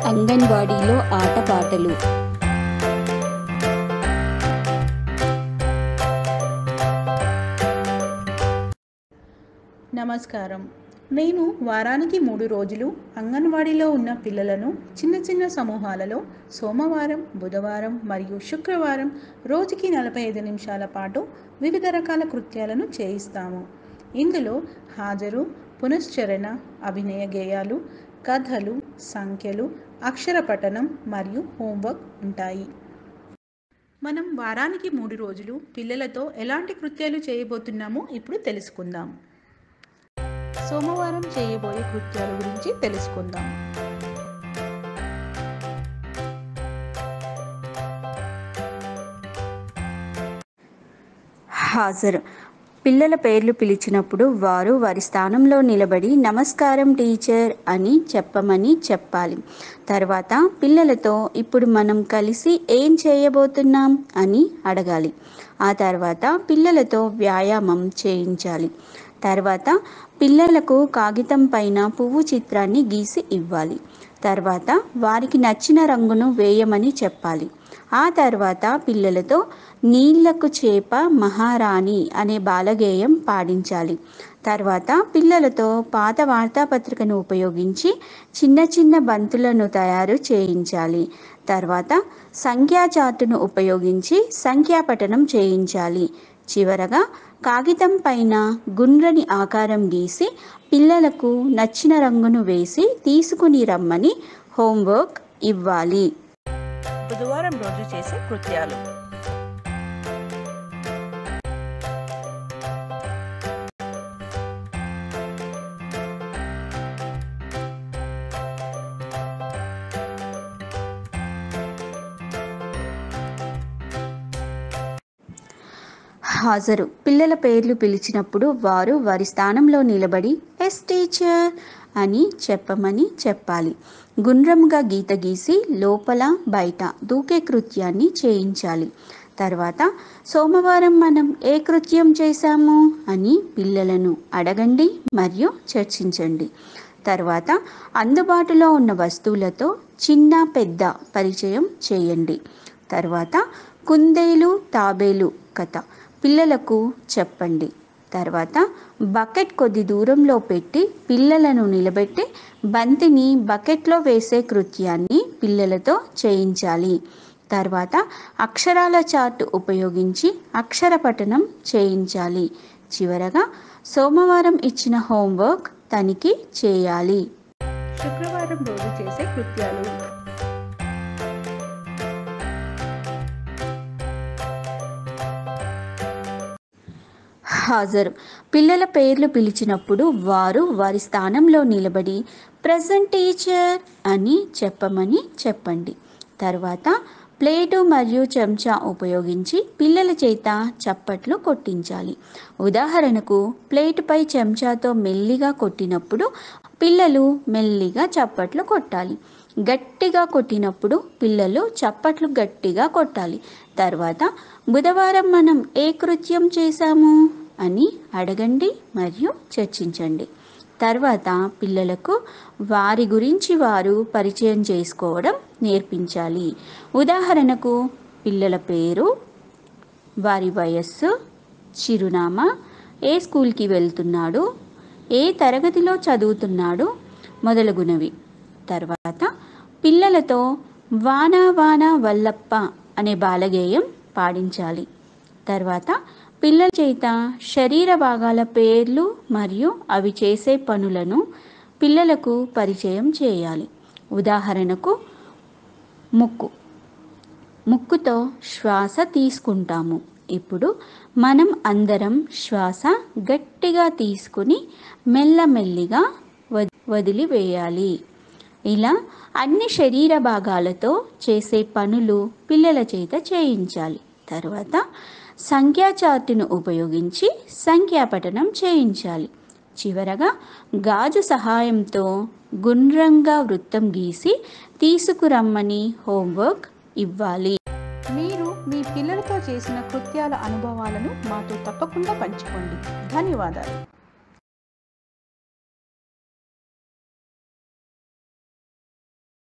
అంగన్వాడీలో ఆటపాటలు నమస్కారం నేను వారానికి మూడు రోజులు అంగన్వాడీలో ఉన్న పిల్లలను చిన్న చిన్న సమూహాలలో సోమవారం బుధవారం మరియు శుక్రవారం రోజుకి నలభై ఐదు నిమిషాల పాటు వివిధ రకాల కృత్యాలను చేయిస్తాము ఇందులో హాజరు పునశ్చరణ అభినయ గేయాలు కథలు సంఖ్యలు అక్షర పఠనం మరియు హోంవర్క్ ఉంటాయి మనం వారానికి మూడు రోజులు పిల్లలతో ఎలాంటి కృత్యాలు చేయబోతున్నామో ఇప్పుడు తెలుసుకుందాం సోమవారం చేయబోయే కృత్యాల గురించి తెలుసుకుందాం హాజరు పిల్లల పేర్లు పిలిచినప్పుడు వారు వారి స్థానంలో నిలబడి నమస్కారం టీచర్ అని చెప్పమని చెప్పాలి తర్వాత పిల్లలతో ఇప్పుడు మనం కలిసి ఏం చేయబోతున్నాం అని అడగాలి ఆ తర్వాత పిల్లలతో వ్యాయామం చేయించాలి తర్వాత పిల్లలకు కాగితం పైన పువ్వు చిత్రాన్ని గీసి ఇవ్వాలి తర్వాత వారికి నచ్చిన రంగును వేయమని చెప్పాలి ఆ తర్వాత పిల్లలతో నీళ్లకు చేప మహారాణి అనే బాలగేయం పాడించాలి తర్వాత పిల్లలతో పాత వార్తాపత్రికను ఉపయోగించి చిన్న చిన్న బంతులను తయారు చేయించాలి తర్వాత సంఖ్యా చార్టును ఉపయోగించి సంఖ్యాపఠనం చేయించాలి చివరగా కాగితం పైన గుండ్రని ఆకారం గీసి పిల్లలకు నచ్చిన రంగును వేసి తీసుకుని రమ్మని హోంవర్క్ ఇవ్వాలి బుధవారం రోజు చేసే కృత్యాలు హాజరు పిల్లల పేర్లు పిలిచినప్పుడు వారు వారి స్థానంలో నిలబడి ఎస్ టీచర్ అని చెప్పమని చెప్పాలి గుండ్రముగా గీత గీసి లోపల బయట దూకే కృత్యాన్ని చేయించాలి తర్వాత సోమవారం మనం ఏ కృత్యం చేశాము అని పిల్లలను అడగండి మరియు చర్చించండి తర్వాత అందుబాటులో ఉన్న వస్తువులతో చిన్న పెద్ద పరిచయం చేయండి తర్వాత కుందేలు తాబేలు కథ పిల్లలకు చెప్పండి తర్వాత బకెట్ కొద్ది దూరంలో పెట్టి పిల్లలను నిలబెట్టి బంతిని బకెట్లో వేసే కృత్యాన్ని పిల్లలతో చేయించాలి తర్వాత అక్షరాల చార్ట్ ఉపయోగించి అక్షర పఠనం చేయించాలి చివరగా సోమవారం ఇచ్చిన హోంవర్క్ తనిఖీ చేయాలి శుక్రవారం రోజు చేసే కృత్యాలు హాజరు పిల్లల పేర్లు పిలిచినప్పుడు వారు వారి స్థానంలో నిలబడి ప్రజెంట్ టీచర్ అని చెప్పమని చెప్పండి తర్వాత ప్లేటు మరియు చెంచా ఉపయోగించి పిల్లల చేత చప్పట్లు కొట్టించాలి ఉదాహరణకు ప్లేటుపై చెంచాతో మెల్లిగా కొట్టినప్పుడు పిల్లలు మెల్లిగా చప్పట్లు కొట్టాలి గట్టిగా కొట్టినప్పుడు పిల్లలు చప్పట్లు గట్టిగా కొట్టాలి తర్వాత బుధవారం మనం ఏ కృత్యం చేశాము అని అడగండి మరియు చర్చించండి తర్వాత పిల్లలకు వారి గురించి వారు పరిచయం చేసుకోవడం నేర్పించాలి ఉదాహరణకు పిల్లల పేరు వారి వయస్సు చిరునామా ఏ స్కూల్కి వెళ్తున్నాడు ఏ తరగతిలో చదువుతున్నాడు మొదలగునవి తర్వాత పిల్లలతో వాన వాన వల్లప్ప అనే బాలగేయం పాడించాలి తర్వాత పిల్లల చేత శరీర భాగాల పేర్లు మరియు అవి చేసే పనులను పిల్లలకు పరిచయం చేయాలి ఉదాహరణకు ముక్కు ముక్కుతో శ్వాస తీసుకుంటాము ఇప్పుడు మనం అందరం శ్వాస గట్టిగా తీసుకుని మెల్లమెల్లిగా వద్- వదిలివేయాలి ఇలా అన్ని శరీర భాగాలతో చేసే పనులు పిల్లల చేత చేయించాలి తర్వాత సంఖ్యా చార్టును ఉపయోగించి సంఖ్యాపఠనం చేయించాలి చివరగా గాజు సహాయంతో గుండ్రంగా వృత్తం గీసి తీసుకురమ్మని హోంవర్క్ ఇవ్వాలి మీరు మీ పిల్లలతో చేసిన కృత్యాల అనుభవాలను మాతో తప్పకుండా పంచుకోండి ధన్యవాదాలు